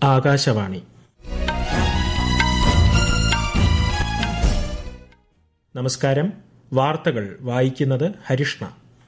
ആകാശവാണി നമസ്കാരം വാർത്തകൾ വായിക്കുന്നത് ഹരിഷ്ണ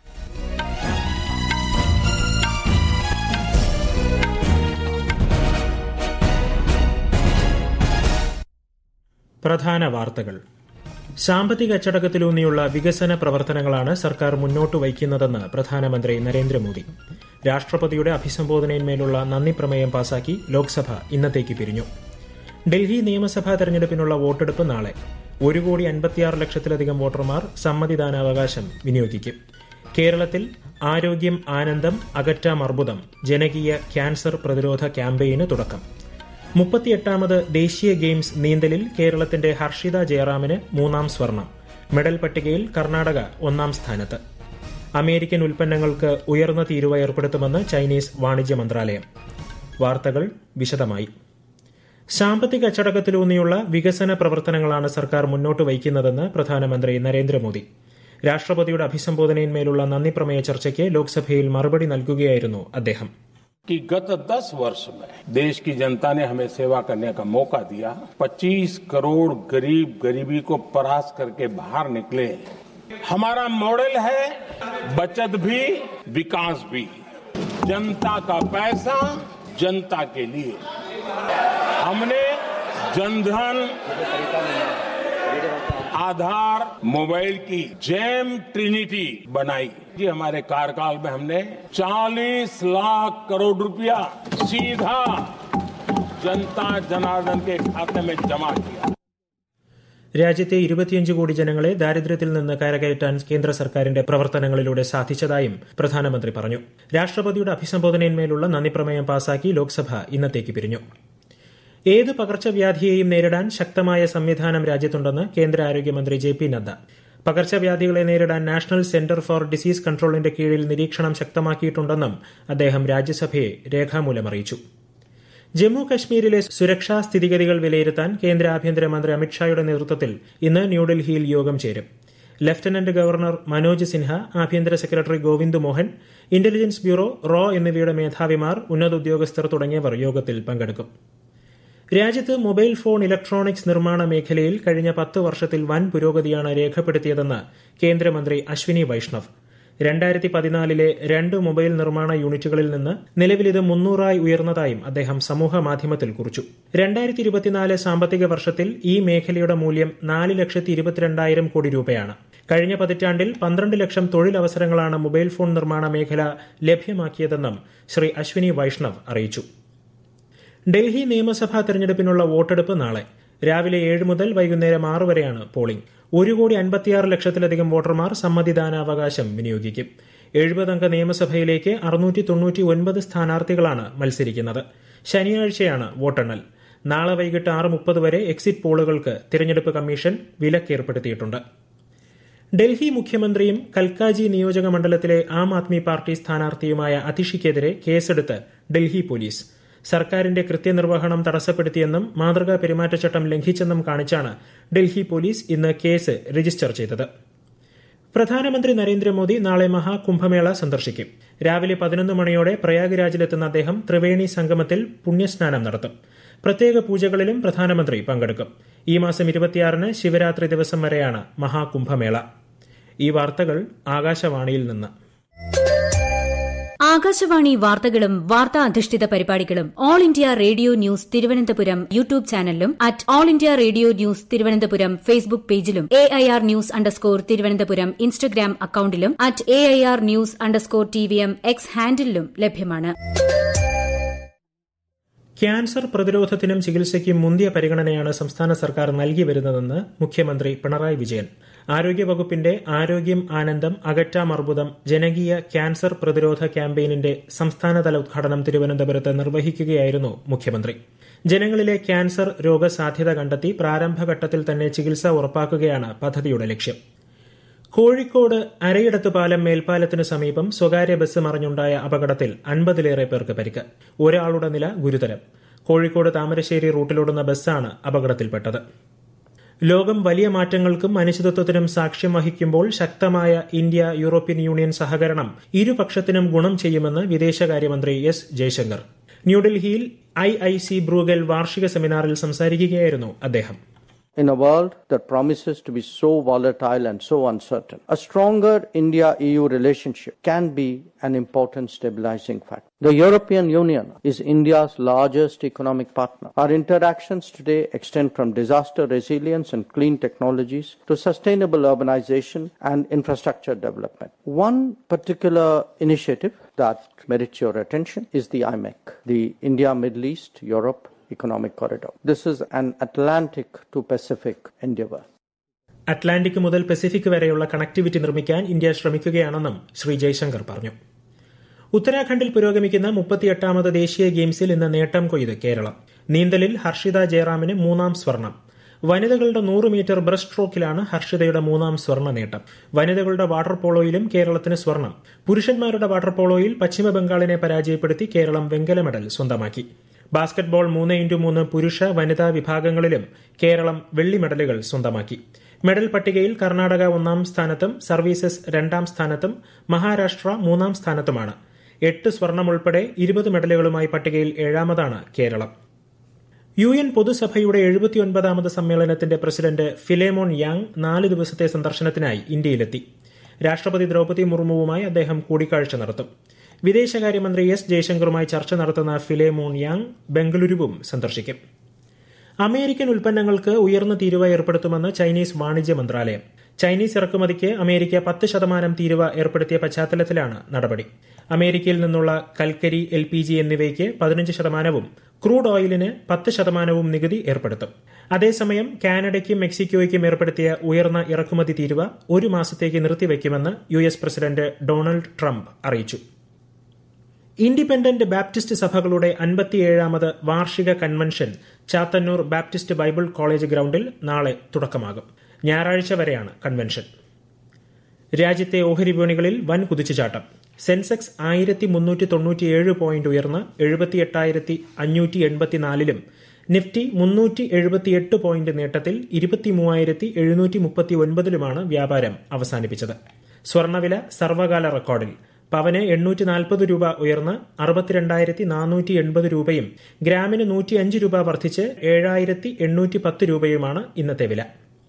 പ്രധാന വാർത്തകൾ സാമ്പത്തിക അച്ചടക്കത്തിലൂന്നിയുള്ള വികസന പ്രവർത്തനങ്ങളാണ് സർക്കാർ മുന്നോട്ട് വയ്ക്കുന്നതെന്ന് പ്രധാനമന്ത്രി നരേന്ദ്രമോദി രാഷ്ട്രപതിയുടെ അഭിസംബോധനയിന്മേലുള്ള നന്ദി പ്രമേയം പാസാക്കി ലോക്സഭ ഇന്നത്തേക്ക് പിരിഞ്ഞു ഡൽഹി നിയമസഭാ തെരഞ്ഞെടുപ്പിനുള്ള വോട്ടെടുപ്പ് നാളെ ഒരു കോടി അൻപത്തിയാറ് ലക്ഷത്തിലധികം വോട്ടർമാർ സമ്മതിദാനാവകാശം വിനിയോഗിക്കും കേരളത്തിൽ ആരോഗ്യം ആനന്ദം അകറ്റാം അർബുദം ജനകീയ ക്യാൻസർ പ്രതിരോധ ക്യാമ്പയിന് തുടക്കം മുപ്പത്തിയെട്ടാമത് ദേശീയ ഗെയിംസ് നീന്തലിൽ കേരളത്തിന്റെ ഹർഷിത ജയറാമിന് മൂന്നാം സ്വർണം മെഡൽ പട്ടികയിൽ കർണാടക ഒന്നാം സ്ഥാനത്ത് അമേരിക്കൻ ഉൽപ്പന്നങ്ങൾക്ക് ഉയർന്ന തീരുവ ഏർപ്പെടുത്തുമെന്ന് ചൈനീസ് വാണിജ്യ മന്ത്രാലയം വാർത്തകൾ വിശദമായി സാമ്പത്തിക അച്ചടക്കത്തിലൂന്നിയുള്ള വികസന പ്രവർത്തനങ്ങളാണ് സർക്കാർ മുന്നോട്ട് വയ്ക്കുന്നതെന്ന് പ്രധാനമന്ത്രി നരേന്ദ്രമോദി രാഷ്ട്രപതിയുടെ അഭിസംബോധനയിന്മേലുള്ള നന്ദി പ്രമേയ ചർച്ചയ്ക്ക് ലോക്സഭയിൽ മറുപടി നൽകുകയായിരുന്നു അദ്ദേഹം कि गत 10 वर्ष में देश की जनता ने हमें सेवा करने का मौका दिया 25 करोड़ गरीब गरीबी को परास्त करके बाहर निकले हमारा मॉडल है बचत भी विकास भी जनता का पैसा जनता के लिए हमने जनधन आधार मोबाइल की जैम ट्रिनिटी बनाई जी हमारे कार्यकाल में हमने 40 लाख करोड़ रुपया सीधा जनता जनार्दन के खाते में जमा किया രാജ്യത്തെ ഇരുപത്തിയഞ്ച് കോടി ജനങ്ങളെ ദാരിദ്ര്യത്തിൽ നിന്ന് കരകയറ്റാൻ കേന്ദ്ര സർക്കാരിന്റെ പ്രവർത്തനങ്ങളിലൂടെ സാധിച്ചതായും പ്രധാനമന്ത്രി പറഞ്ഞു രാഷ്ട്രപതിയുടെ അഭിസംബോധനയിന്മേലുള്ള നന്ദിപ്രമേയം പാസാക്കി ലോക്സഭ ഇന്നത്തേക്ക് പിരിഞ്ഞു ഏത് പകർച്ചവ്യാധിയെയും നേരിടാൻ ശക്തമായ സംവിധാനം രാജ്യത്തുണ്ടെന്ന് കേന്ദ്ര ആരോഗ്യമന്ത്രി ജെ പി നദ്ദ പകർച്ചവ്യാധികളെ നേരിടാൻ നാഷണൽ സെന്റർ ഫോർ ഡിസീസ് കൺട്രോളിന്റെ കീഴിൽ നിരീക്ഷണം ശക്തമാക്കിയിട്ടുണ്ടെന്നും അദ്ദേഹം രാജ്യസഭയെ രേഖാമൂലം അറിയിച്ചു ജമ്മു കശ്മീരിലെ സുരക്ഷാ സ്ഥിതിഗതികൾ വിലയിരുത്താൻ കേന്ദ്ര ആഭ്യന്തരമന്ത്രി അമിത്ഷായുടെ നേതൃത്വത്തിൽ ഇന്ന് ന്യൂഡൽഹിയിൽ യോഗം ചേരും ലഫ്റ്റനന്റ് ഗവർണർ മനോജ് സിൻഹ ആഭ്യന്തര secretary Govind Mohan intelligence bureau റോ എന്നിവയുടെ മേധാവിമാർ ഉന്നത ഉദ്യോഗസ്ഥർ തുടങ്ങിയവർ യോഗത്തിൽ പങ്കെടുക്കും രാജ്യത്ത് മൊബൈൽ ഫോൺ ഇലക്ട്രോണിക്സ് നിർമ്മാണ മേഖലയിൽ കഴിഞ്ഞ പത്ത് വർഷത്തിൽ വൻ പുരോഗതിയാണ് രേഖപ്പെടുത്തിയതെന്ന് കേന്ദ്രമന്ത്രി അശ്വിനി വൈഷ്ണവ് രണ്ടായിരത്തി പതിനാലിലെ രണ്ട് മൊബൈൽ നിർമ്മാണ യൂണിറ്റുകളിൽ നിന്ന് നിലവിൽ ഇത് മുന്നൂറായി ഉയർന്നതായും അദ്ദേഹം സമൂഹ മാധ്യമത്തിൽ കുറിച്ചു രണ്ടായിരത്തി ഇരുപത്തിനാല് സാമ്പത്തിക വർഷത്തിൽ ഈ മേഖലയുടെ മൂല്യം നാല് ലക്ഷത്തി ഇരുപത്തിരണ്ടായിരം കോടി രൂപയാണ് കഴിഞ്ഞ പതിറ്റാണ്ടിൽ പന്ത്രണ്ട് ലക്ഷം തൊഴിലവസരങ്ങളാണ് മൊബൈൽ ഫോൺ നിർമ്മാണ മേഖല ലഭ്യമാക്കിയതെന്നും ശ്രീ അശ്വിനി വൈഷ്ണവ് അറിയിച്ചു ഡൽഹി നിയമസഭാ തെരഞ്ഞെടുപ്പിനുള്ള വോട്ടെടുപ്പ് നാളെ രാവിലെ ഏഴ് മുതൽ വൈകുന്നേരം ആറ് വരെയാണ് പോളിംഗ് ഒരു കോടി അൻപത്തിയാറ് ലക്ഷത്തിലധികം വോട്ടർമാർ സമ്മതിദാനാവകാശം വിനിയോഗിക്കും എഴുപതംഗ നിയമസഭയിലേക്ക് അറുന്നൂറ്റി തൊണ്ണൂറ്റി ഒൻപത് സ്ഥാനാർത്ഥികളാണ് മത്സരിക്കുന്നത് ശനിയാഴ്ചയാണ് വോട്ടെണ്ണൽ നാളെ വൈകിട്ട് ആറ് മുപ്പത് വരെ എക്സിറ്റ് പോളുകൾക്ക് തിരഞ്ഞെടുപ്പ് കമ്മീഷൻ വിലക്കേർപ്പെടുത്തിയിട്ടുണ്ട് ഡൽഹി മുഖ്യമന്ത്രിയും കൽക്കാജി നിയോജക മണ്ഡലത്തിലെ ആം ആദ്മി പാർട്ടി സ്ഥാനാർത്ഥിയുമായ അതിഷിക്കെതിരെ കേസെടുത്ത് ഡൽഹി പോലീസ് സർക്കാരിന്റെ കൃത്യനിർവഹണം തടസ്സപ്പെടുത്തിയെന്നും മാതൃകാ പെരുമാറ്റച്ചട്ടം ലംഘിച്ചെന്നും കാണിച്ചാണ് ഡൽഹി പോലീസ് ഇന്ന് കേസ് രജിസ്റ്റർ ചെയ്തത് പ്രധാനമന്ത്രി നരേന്ദ്രമോദി നാളെ മഹാകുംഭമേള സന്ദർശിക്കും രാവിലെ പതിനൊന്ന് മണിയോടെ പ്രയാഗ്രാജിലെത്തുന്ന അദ്ദേഹം ത്രിവേണി സംഗമത്തിൽ പുണ്യസ്നാനം നടത്തും പ്രത്യേക പൂജകളിലും പ്രധാനമന്ത്രി പങ്കെടുക്കും ഈ മാസം ഇരുപത്തിയാറിന് ശിവരാത്രി ദിവസം വരെയാണ് മഹാകുംഭമേള ഈ വാർത്തകൾ ആകാശവാണിയിൽ നിന്ന് ആകാശവാണി വാർത്തകളും വാർത്താ അധിഷ്ഠിത പരിപാടികളും all India radio news Thiruvananthapuram YouTube ചാനലിലും at all India radio news Thiruvananthapuram Facebook പേജിലും A I R news underscore Thiruvananthapuram Instagram അക്കൌണ്ടിലും at A I R news underscore T V M X ഹാൻഡിലും ലഭ്യമാണ് ക്യാൻസർ പ്രതിരോധത്തിനും ചികിത്സയ്ക്കും മുന്തിയ പരിഗണനയാണ് സംസ്ഥാന സർക്കാർ നൽകി വരുന്നതെന്ന് മുഖ്യമന്ത്രി പിണറായി വിജയൻ ആരോഗ്യവകുപ്പിന്റെ ആരോഗ്യം ആനന്ദം അകറ്റാം അർബുദം ജനകീയ ക്യാൻസർ പ്രതിരോധ ക്യാമ്പയിനിന്റെ സംസ്ഥാനതല ഉദ്ഘാടനം തിരുവനന്തപുരത്ത് നിർവഹിക്കുകയായിരുന്നു മുഖ്യമന്ത്രി ജനങ്ങളിലെ ക്യാൻസർ രോഗസാധ്യത കണ്ടെത്തി പ്രാരംഭഘട്ടത്തിൽ തന്നെ ചികിത്സ ഉറപ്പാക്കുകയാണ് പദ്ധതിയുടെ ലക്ഷ്യം കോഴിക്കോട് അരയിടത്ത് പാലം മേൽപ്പാലത്തിനു സമീപം സ്വകാര്യ ബസ് മറിഞ്ഞുണ്ടായ അപകടത്തിൽ അൻപതിലേറെ പേർക്ക് പരിക്ക് ഒരാളുടെ നില ഗുരുതരം കോഴിക്കോട് താമരശ്ശേരി റൂട്ടിലോടുന്ന ബസ്സാണ് അപകടത്തിൽപ്പെട്ടത് ലോകം വലിയ മാറ്റങ്ങൾക്കും അനിശ്ചിതത്വത്തിനും സാക്ഷ്യം വഹിക്കുമ്പോൾ ശക്തമായ ഇന്ത്യ യൂറോപ്യൻ യൂണിയൻ സഹകരണം ഇരുപക്ഷത്തിനും ഗുണം ചെയ്യുമെന്ന് വിദേശകാര്യമന്ത്രി എസ് ജയശങ്കർ ന്യൂഡൽഹിയിൽ ഐ ഐ സി ബ്രൂഗൽ വാർഷിക സെമിനാറിൽ സംസാരിക്കുകയായിരുന്നു അദ്ദേഹം In a world that promises to be so volatile and so uncertain, a stronger India EU relationship can be an important stabilizing factor. The European Union is India's largest economic partner. Our interactions today extend from disaster resilience and clean technologies to sustainable urbanization and infrastructure development. One particular initiative that merits your attention is the IMEC, the India Middle East Europe economic corridor. This is an Atlantic to Pacific endeavor. Atlantic മുതൽ Pacific വരെയുള്ള connectivity നിർമ്മിക്കാൻ India ശ്രമിക്കുകയാണെന്നും ശ്രീ ജയശങ്കർ പറഞ്ഞു ഉത്തരാഖണ്ഡിൽ പുരോഗമിക്കുന്ന മുപ്പത്തിയെട്ടാമത് ദേശീയ ഗെയിംസിൽ ഇന്ന് നേട്ടം കൊയ്ത് കേരളം നീന്തലിൽ ഹർഷിത ജയറാമിന് മൂന്നാം സ്വർണം വനിതകളുടെ നൂറ് മീറ്റർ ബ്രസ്റ്റ് സ്ട്രോക്കിലാണ് ഹർഷിതയുടെ മൂന്നാം സ്വർണ്ണ നേട്ടം വനിതകളുടെ വാട്ടർ പോളോയിലും കേരളത്തിന് സ്വർണം പുരുഷന്മാരുടെ വാട്ടർ പോളോയിൽ പശ്ചിമ ബംഗാളിനെ പരാജയപ്പെടുത്തി കേരളം വെങ്കല മെഡൽ സ്വന്തമാക്കി ബാസ്കറ്റ്ബോൾ മൂന്ന് ഇൻറ്റു മൂന്ന് പുരുഷ വനിതാ വിഭാഗങ്ങളിലും കേരളം വെള്ളി മെഡലുകൾ സ്വന്തമാക്കി മെഡൽ പട്ടികയിൽ കർണാടക ഒന്നാം സ്ഥാനത്തും സർവീസസ് രണ്ടാം സ്ഥാനത്തും മഹാരാഷ്ട്ര മൂന്നാം സ്ഥാനത്തുമാണ് എട്ട് സ്വർണം ഉൾപ്പെടെ ഇരുപത് മെഡലുകളുമായി പട്ടികയിൽ ഏഴാമതാണ് കേരളം യു എൻ പൊതുസഭയുടെ എഴുപത്തിയൊൻപതാമത് സമ്മേളനത്തിന്റെ പ്രസിഡന്റ് ഫിലേമോൺ യാങ് നാല് ദിവസത്തെ സന്ദർശനത്തിനായി ഇന്ത്യയിലെത്തി രാഷ്ട്രപതി ദ്രൌപതി മുർമുവുമായി അദ്ദേഹം കൂടിക്കാഴ്ച നടത്തും വിദേശകാര്യമന്ത്രി എസ് ജയശങ്കറുമായി ചർച്ച നടത്തുന്ന ഫിലേമോൺ യാങ് ബംഗളൂരുവും സന്ദർശിക്കും അമേരിക്കൻ ഉൽപ്പന്നങ്ങൾക്ക് ഉയർന്ന തീരുവ ഏർപ്പെടുത്തുമെന്ന് ചൈനീസ് വാണിജ്യ മന്ത്രാലയം ചൈനീസ് ഇറക്കുമതിക്ക് അമേരിക്ക പത്ത് ശതമാനം തീരുവ ഏർപ്പെടുത്തിയ പശ്ചാത്തലത്തിലാണ് നടപടി അമേരിക്കയിൽ നിന്നുള്ള കൽക്കരി എൽ പി ജി എന്നിവയ്ക്ക് പതിനഞ്ച് ശതമാനവും ക്രൂഡ് ഓയിലിന് പത്ത് ശതമാനവും നികുതി ഏർപ്പെടുത്തും അതേസമയം കാനഡയ്ക്കും മെക്സിക്കോയ്ക്കും ഏർപ്പെടുത്തിയ ഉയർന്ന ഇറക്കുമതി തീരുവ ഒരു മാസത്തേക്ക് നിർത്തിവെക്കുമെന്ന് U S president Donald Trump അറിയിച്ചു ഇൻഡിപെൻഡന്റ് ബാപ്റ്റിസ്റ്റ് സഭകളുടെ അൻപത്തിയേഴാമത് വാർഷിക convention Chathannoor Baptist Bible college ഗ്രൌണ്ടിൽ നാളെ തുടക്കമാകും ഞായറാഴ്ച വരെയാണ് കൺവെൻഷൻ രാജ്യത്തെ ഓഹരി വിപണികളിൽ വൻ കുതിച്ചുചാട്ടം സെൻസെക്സ് ആയിരത്തി മുന്നൂറ്റി തൊണ്ണൂറ്റിയേഴ് പോയിന്റ് ഉയർന്ന് എഴുപത്തിയെട്ടായിരത്തി അഞ്ഞൂറ്റി എൺപത്തിനാലിലും നിഫ്റ്റി മുന്നൂറ്റി എഴുപത്തിയെട്ട് പോയിന്റ് നേട്ടത്തിൽ ഇരുപത്തിമൂവായിരത്തി എഴുന്നൂറ്റി മുപ്പത്തി ഒൻപതിലുമാണ് വ്യാപാരം അവസാനിപ്പിച്ചത് സ്വർണ്ണവില സർവകാല റെക്കോർഡിൽ പവന് എണ്ണൂറ്റി നാൽപ്പത് രൂപ ഉയർന്ന് അറുപത്തിരണ്ടായിരത്തി നാനൂറ്റി എൺപത് രൂപയും ഗ്രാമിന് നൂറ്റിയഞ്ച് രൂപ വർദ്ധിച്ച് ഏഴായിരത്തി എണ്ണൂറ്റി പത്ത് രൂപയുമാണ് ഇന്നത്തെ വില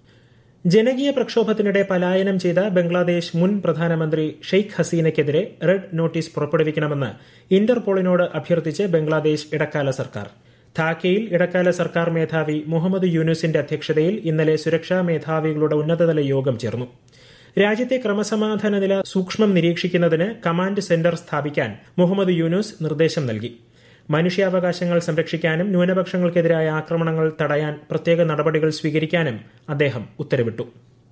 ജനകീയ പ്രക്ഷോഭത്തിനിടെ പലായനം ചെയ്ത ബംഗ്ലാദേശ് മുൻ പ്രധാനമന്ത്രി ഷെയ്ഖ് ഹസീനയ്ക്കെതിരെ റെഡ് നോട്ടീസ് പുറപ്പെടുവിക്കണമെന്ന് ഇന്റർപോളിനോട് അഭ്യർത്ഥിച്ച് ബംഗ്ലാദേശ് ഇടക്കാല സർക്കാർ ധാക്കയിൽ ഇടക്കാല സർക്കാർ മേധാവി മുഹമ്മദ് യൂനുസിന്റെ അധ്യക്ഷതയിൽ ഇന്നലെ സുരക്ഷാ മേധാവികളുടെ ഉന്നതതല യോഗം ചേർന്നു രാജ്യത്തെ ക്രമസമാധാന നില സൂക്ഷ്മം നിരീക്ഷിക്കുന്നതിന് കമാൻഡ് സെന്റർ സ്ഥാപിക്കാൻ മുഹമ്മദ് യൂനുസ് നിർദ്ദേശം നൽകി മനുഷ്യാവകാശങ്ങൾ സംരക്ഷിക്കാനും ന്യൂനപക്ഷങ്ങൾക്കെതിരായ ആക്രമണങ്ങൾ തടയാൻ പ്രത്യേക നടപടികൾ സ്വീകരിക്കാനും അദ്ദേഹം ഉത്തരവിട്ടു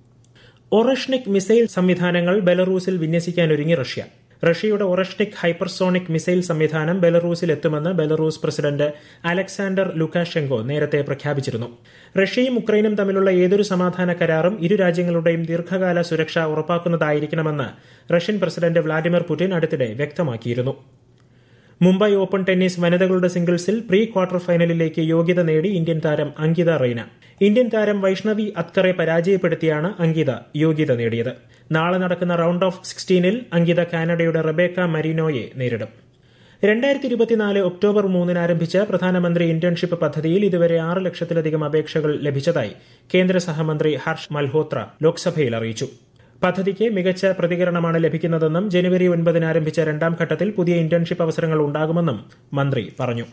ഒറഷ്നിക് മിസൈൽ സംവിധാനങ്ങൾ ബെലറൂസിൽ വിന്യസിക്കാനൊരുങ്ങി റഷ്യ റഷ്യയുടെ ഒറഷ്നിക് ഹൈപ്പർസോണിക് മിസൈൽ സംവിധാനം ബെലറൂസിൽ എത്തുമെന്ന് ബെലറൂസ് പ്രസിഡന്റ് അലക്സാണ്ടർ ലുക്കാഷെങ്കോ നേരത്തെ പ്രഖ്യാപിച്ചിരുന്നു റഷ്യയും ഉക്രൈനും തമ്മിലുള്ള ഏതൊരു സമാധാന കരാറും ഇരു രാജ്യങ്ങളുടെയും ദീർഘകാല സുരക്ഷ ഉറപ്പാക്കുന്നതായിരിക്കണമെന്ന് റഷ്യൻ പ്രസിഡന്റ് വ്ളാഡിമിർ പുടിൻ അടുത്തിടെ വ്യക്തമാക്കിയിരുന്നു മുംബൈ ഓപ്പൺ ടെന്നീസ് വനിതകളുടെ സിംഗിൾസിൽ പ്രീ ക്വാർട്ടർ ഫൈനലിലേക്ക് യോഗ്യത നേടി ഇന്ത്യൻ താരം അങ്കിത റെയ്ന ഇന്ത്യൻ താരം വൈഷ്ണവി അത്കറെ പരാജയപ്പെടുത്തിയാണ് അങ്കിത യോഗ്യത നേടിയത് നാളെ നടക്കുന്ന റൌണ്ട് ഓഫ് സിക്സ്റ്റീനിൽ അങ്കിത കാനഡയുടെ റബേക്ക മരീനോയെ നേരിടും രണ്ടായിരത്തി ഇരുപത്തിനാല് ഒക്ടോബർ മൂന്നിന് ആരംഭിച്ച പ്രധാനമന്ത്രി ഇന്റേൺഷിപ്പ് പദ്ധതിയിൽ ഇതുവരെ ആറ് ലക്ഷത്തിലധികം അപേക്ഷകൾ ലഭിച്ചതായി കേന്ദ്ര സഹമന്ത്രി ഹർഷ് മൽഹോത്ര ലോക്സഭയിൽ അറിയിച്ചു പദ്ധതിക്ക് മികച്ച പ്രതികരണമാണ് ലഭിക്കുന്നതെന്നും ജനുവരി ഒൻപതിന് ആരംഭിച്ച രണ്ടാം ഘട്ടത്തിൽ പുതിയ ഇന്റേൺഷിപ്പ് അവസരങ്ങൾ ഉണ്ടാകുമെന്നും മന്ത്രി പറഞ്ഞു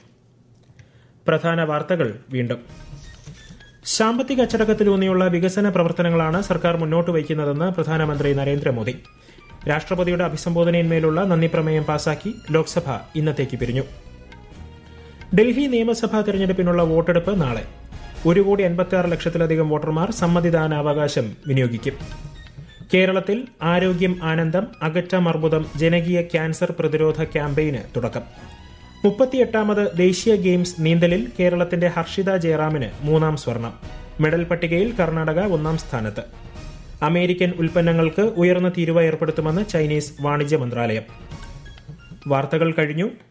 പ്രധാന വാർത്തകൾ വീണ്ടും സാമ്പത്തിക അച്ചടക്കത്തിലൂന്നിയുള്ള വികസന പ്രവർത്തനങ്ങളാണ് സർക്കാർ മുന്നോട്ട് വയ്ക്കുന്നതെന്ന് പ്രധാനമന്ത്രി നരേന്ദ്രമോദി രാഷ്ട്രപതിയുടെ അഭിസംബോധനയിന്മേലുള്ള നന്ദി പ്രമേയം പാസാക്കി ലോക്സഭ ഇന്നത്തേക്ക് പിരിഞ്ഞു ഡൽഹി നിയമസഭാ തെരഞ്ഞെടുപ്പിനുള്ള വോട്ടെടുപ്പ് നാളെ ഒരു കോടി അൻപത്തിയാറ് ലക്ഷത്തിലധികം വോട്ടർമാർ സമ്മതിദാനാവകാശം വിനിയോഗിക്കും കേരളത്തിൽ ആരോഗ്യം ആനന്ദം അകറ്റം അർബുദം ജനകീയ ക്യാൻസർ പ്രതിരോധ ക്യാമ്പയിന് തുടക്കം മുപ്പത്തിയെട്ടാമത് ദേശീയ ഗെയിംസ് നീന്തലിൽ കേരളത്തിന്റെ ഹർഷിത ജയറാമിന് മൂന്നാം സ്വർണം മെഡൽ പട്ടികയിൽ കർണാടക ഒന്നാം സ്ഥാനത്ത് അമേരിക്കൻ ഉൽപ്പന്നങ്ങൾക്ക് ഉയർന്ന തീരുവ ഏർപ്പെടുത്തുമെന്ന് ചൈനീസ് വാണിജ്യ മന്ത്രാലയം വാർത്തകൾ കഴിഞ്ഞു